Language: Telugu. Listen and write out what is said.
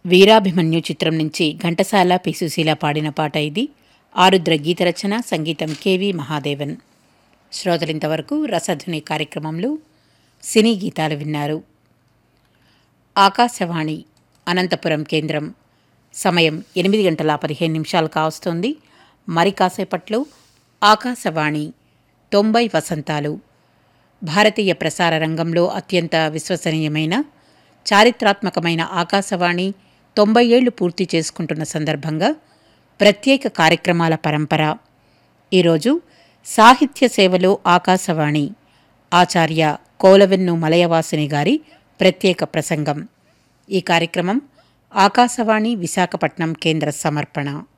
వీరాభిమన్యు చిత్రం నుంచి ఘంటసాల పి సుశీల పాడిన పాట ఇది ఆరుద్ర గీత రచన సంగీతం కెవి మహాదేవన్ శ్రోతలింతవరకు రసధ్వని కార్యక్రమంలో సినీ గీతాలు విన్నారు ఆకాశవాణి అనంతపురం కేంద్రం సమయం ఎనిమిది గంటల పదిహేను నిమిషాలు కావస్తోంది మరి కాసేపట్లో ఆకాశవాణి తొంభై వసంతాలు భారతీయ ప్రసార రంగంలో అత్యంత విశ్వసనీయమైన చారిత్రాత్మకమైన ఆకాశవాణి తొంభై ఏళ్లు పూర్తి చేసుకుంటున్న సందర్భంగా ప్రత్యేక కార్యక్రమాల పరంపర ఈరోజు సాహిత్య సేవలో ఆకాశవాణి ఆచార్య కోలవెన్ను మలయవాసిని గారి ప్రత్యేక ప్రసంగం ఈ కార్యక్రమం ఆకాశవాణి విశాఖపట్నం కేంద్ర సమర్పణ